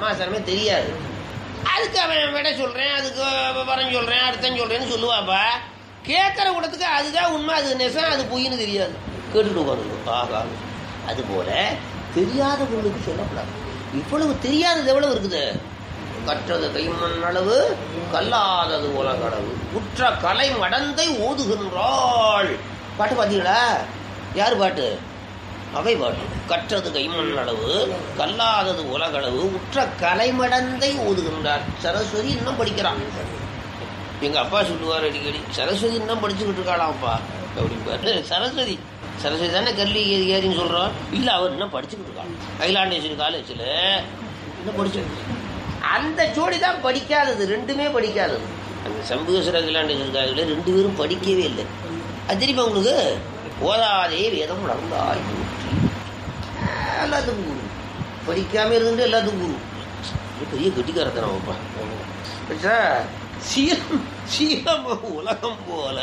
சமாசாரமே தெரியாது அதுக்கு அவன் விட சொல்றேன் அதுக்கு விவரம் சொல்றேன் அர்த்தம் சொல்றேன்னு சொல்லுவாப்பா கேட்கற கூடத்துக்கு அதுதான் உண்மை அது நெசம் அது பொய்ன்னு தெரியாது கேட்டுட்டு உட்காந்து ஆகா அது போல தெரியாத பொருளுக்கு சொல்லக்கூடாது இவ்வளவு தெரியாதது எவ்வளவு இருக்குது கற்றது கைமண் அளவு கல்லாதது உலகளவு உற்ற கலை மடந்தை ஓதுகின்றாள் பாட்டு பார்த்தீங்களா யார் பாட்டு அவை பாட்டு கற்றது கைமண் அளவு கல்லாதது உலகளவு உற்ற கலைமடந்தை ஓதுகின்றார் சரஸ்வதி இன்னும் படிக்கிறான் எங்க அப்பா சொல்லுவார் அடிக்கடி சரஸ்வதி இன்னும் படிச்சுக்கிட்டு இருக்காளாம்ப்பா அப்படிம்பாரு சரஸ்வதி சரஸ்வதி தானே கல்வி ஏறி ஏறின்னு சொல்றோம் இல்ல அவர் இன்னும் படிச்சுக்கிட்டு இருக்கான் அகிலாண்டேஸ்வரி காலேஜில் இன்னும் படிச்சுக்கிட்டு அந்த ஜோடி தான் படிக்காதது ரெண்டுமே படிக்காதது அந்த சம்புகேஸ்வர அகிலாண்டேஸ்வரி காலேஜில் ரெண்டு பேரும் படிக்கவே இல்லை அது தெரியுமா உங்களுக்கு ஓதாதே வேதம் நடந்தாய் போற்றி எல்லாத்துக்கும் குரு படிக்காம இருந்துட்டு எல்லாத்துக்கும் குரு இது பெரிய கெட்டிக்காரத்தனை வைப்பா பெற்றா, சீலம் சீலமோ உலகம் போல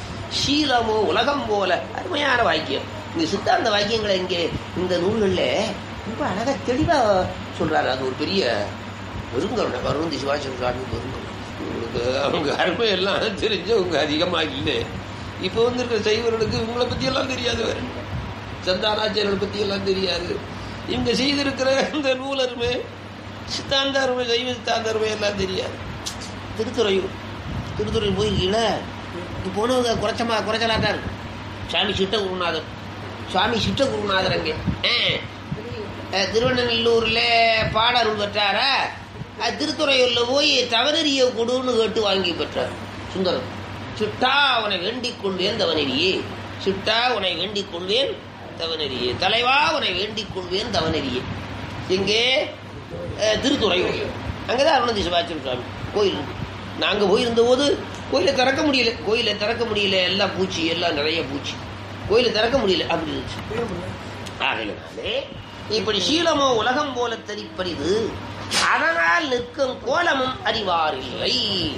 சீலமோ உலகம் போல அருமையான வாக்கியம் இந்த சித்தாந்த வாக்கியங்களை இங்கே இந்த நூல்களில் ரொம்ப அழகா தெளிவா சொல்றாரு அது ஒரு பெரிய பெருங்கருணை பருவந்தி சிவாசன் சாமி பெருங்கருணை உங்களுக்கு அவங்க அருமை எல்லாம் தெரிஞ்சவங்க அதிகமாக இல்லை இப்போ வந்திருக்கிற சைவர்களுக்கு இவங்களை பத்தி எல்லாம் தெரியாது வேற சந்தானாச்சாரியர்கள் பத்தி எல்லாம் தெரியாது இவங்க செய்திருக்கிற இந்த நூலருமே சித்தாந்த அருமை சைவ சித்தாந்த அருமை எல்லாம் தெரியாது திருத்துறையூர் திருத்துறையூர் போயிருக்கீங்களா இது போனவங்க குறைச்சமா குறைச்சலா தான் இருக்கு சாமி சிட்ட குருநாதர் சுவாமி சிட்ட குருநாதர் அங்கே ஆ. அஹ், திருவண்ணநல்லூர்ல பாடருள் பெற்றாரா அஹ், திருத்துறையூர்ல போய் தவறறிய கொடுன்னு கேட்டு வாங்கி பெற்றார் சுந்தரம் சிட்டா உனை வேண்டிக் கொள்வேன் தவநெறியே சிட்டா உனை வேண்டிக் கொள்வேன் தவநெறியே தலைவா உனை வேண்டிக் கொள்வேன் தவநெறியே எங்கே அஹ், திருத்துறையூர் அங்கதான் அருணந்தி சிவாச்சாரிய சுவாமி கோயில் இருக்கு. நாங்க போயிருந்த போது கோயிலை திறக்க முடியல கோயிலை திறக்க முடியல எல்லாம் பூச்சி எல்லாம் நிறைய பூச்சி கோயிலை திறக்க முடியல அப்படி இருந்துச்சு ஆகையினாலே இப்படி சீலமோ உலகம் போல தெரிப்பரிது அதனால் நிற்கும் கோலமும் அறிவாரில்லை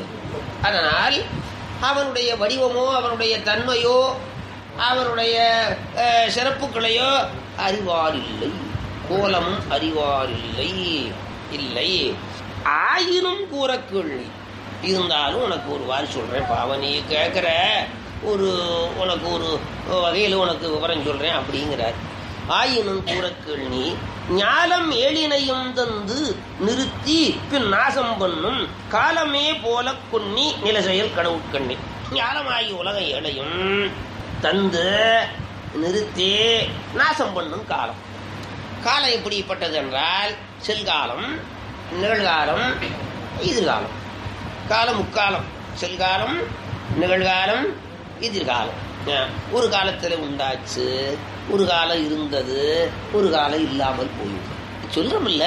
அதனால் அவனுடைய வடிவமோ அவனுடைய தன்மையோ அவனுடைய அஹ், சிறப்புகளையோ அறிவாரில்லை கோலமும் அறிவாரில்லை இல்லை ஆயினும் கூற கேள்வி இருந்தாலும் உனக்கு ஒரு வாரி சொல்றேன் பாவம் நீ கேட்குற ஒரு உனக்கு ஒரு வகையில் உனக்கு விவரம் சொல்றேன் அப்படிங்கிறார் ஆயினும் கூற கேள்வி ஞாலம் ஏழினையும் தந்து நிறுத்தி பின் நாசம் பண்ணும் காலமே போல கொன்னி நில செயல் கடவுட்கண்ணி ஞானமாகி உலக ஏழையும் தந்து நிறுத்தி நாசம் பண்ணும் காலம் காலம் எப்படிப்பட்டது என்றால் செல்காலம் நிகழ்காலம் எதிர்காலம் காலம் முக்காலம் செல்காலம் நிகழ்காலம் எதிர்காலம் அஹ், ஒரு காலத்தில் உண்டாச்சு ஒரு காலம் இருந்தது ஒரு காலம் இல்லாமல் போயிடும் சொல்றோம்ல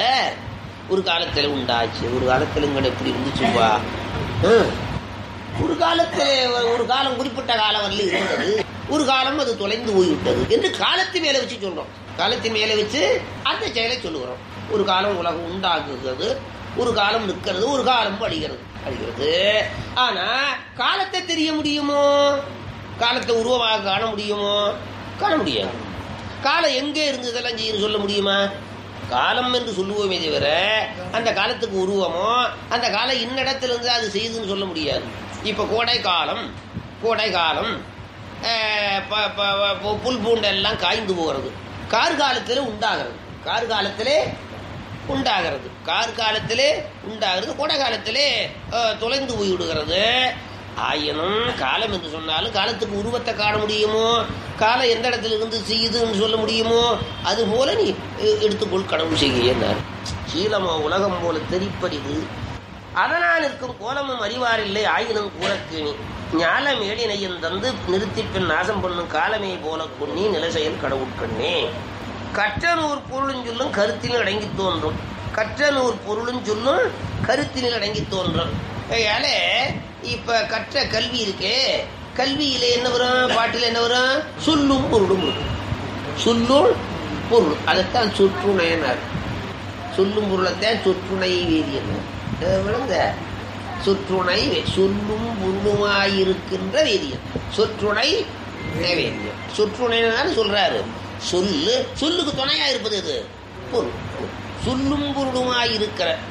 ஒரு காலத்தில் உண்டாச்சு ஒரு காலத்தில் இங்கே எப்படி இருந்துச்சுப்பா ஹம். ஒரு காலத்தில் ஒரு காலம் குறிப்பிட்ட காலம் வரல இருந்தது ஒரு காலம் அது தொலைந்து போய்விட்டது என்று காலத்தின் மேல வச்சு சொல்றோம் காலத்தின் மேல வச்சு அந்த செயலை சொல்லுகிறோம் ஒரு காலம் உலகம் உண்டாக்குகிறது ஒரு காலம் நிற்கிறது ஒரு காலம் அழிகிறது அழிகிறது ஆனா காலத்தை தெரிய முடியுமோ காலத்தை உருவமாக காண முடியுமோ காண முடியாது காலம் எங்கே இருந்ததெல்லாம் செய்யணும் சொல்ல முடியுமா காலம் என்று சொல்லுவோமே தவிர அந்த காலத்துக்கு உருவமோ அந்த காலம் இன்னிடத்துல இருந்து அது செய்யுதுன்னு சொல்ல முடியாது இப்ப கோடை காலம் கோடை காலம் அஹ், ப- ப- ப- புல் பூண்டெல்லாம் காய்ந்து போகிறது கார்காலத்தில் உண்டாகிறது கார்காலத்திலே உண்டாகிறது கார் காலத்திலே உண்டாகிறது கோடை காலத்திலே அஹ், தொலைந்து போய் விடுகிறது ஆயினும் காலம் என்று சொன்னாலும் காலத்துக்கு உருவத்தை காண முடியுமோ காலம் எந்த இடத்துல இருந்து செய்யுதுன்னு சொல்ல முடியுமோ அது போல நீ அஹ், எடுத்துக்கொள் கடவுள் செய்கிறார் சீலமோ உலகம் போல தெரிப்பறிது அதனால் இருக்கும் கோலமும் அறிவாரில்லை ஆயினும் கூறக்கேணி ஞாலம் ஏழினையும் தந்து நிறுத்தி பின் நாசம் பண்ணும் காலமே போல கொன்னி நிலசெயல் கடவுட்கண்ணே கற்ற நூறு பொருளும் சொல்லும் கருத்தினில் அடங்கி தோன்றும் கற்ற நூறு பொருளும் சொல்லும் கருத்தினில் அடங்கி தோன்றும் அதனால இப்ப கற்ற கல்வி இருக்கே கல்வியில என்ன வரும் பாட்டில் என்ன வரும் சொல்லும் பொருளும் இருக்கும் சொல்லும் பொருள் அதைத்தான் சொற்றுணையினார் சொல்லும் பொருளைத்தான் சொற்றுணை வேதியன் விளங்க சொற்றுணை வே- சொல்லும் பொருளுமாயிருக்கின்ற வேதியன் சொற்றுணை வேதியன் சொற்றுணைன்னு சொல்றாரு சொல்லு சொல்லுக்கு துணையா இருப்பது எது பொருள் சொல்லும் பொருளுமாயிருக்கிற